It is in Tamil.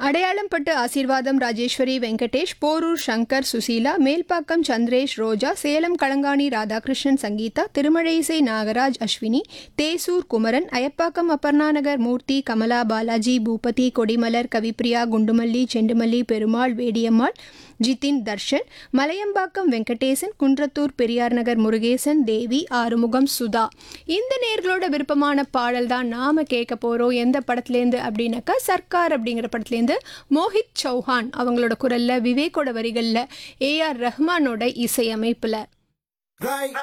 அடையாளம் பட்டு ஆசீர்வாதம் ராஜேஸ்வரி வெங்கடேஷ் போரூர் சங்கர் சுசீலா மேல்பாக்கம் சந்திரேஷ் ரோஜா சேலம் களங்காணி ராதாகிருஷ்ணன் சங்கீதா திருமழைசை நாகராஜ் அஸ்வினி தேசூர் குமரன் அயப்பாக்கம் அப்பர்ணாநகர் மூர்த்தி கமலா பாலாஜி பூபதி கொடிமலர் கவிப்ரியா குண்டுமல்லி செண்டுமல்லி பெருமாள் வேடியம்மாள் ஜிதின் தர்ஷன் மலையம்பாக்கம் வெங்கடேசன் குன்றத்தூர் பெரியார் நகர் முருகேசன் தேவி ஆறுமுகம் சுதா இந்த நேர்களோட விருப்பமான பாடல் தான் நாம கேட்க போறோம் எந்த படத்துலேருந்து அப்படின்னாக்கா சர்க்கார் அப்படிங்கிற படத்துலேருந்து மோஹித் சௌஹான் அவங்களோட குரல்ல விவேக்கோட வரிகளில் ஏஆர் ரஹ்மானோட இசையமைப்பில் Right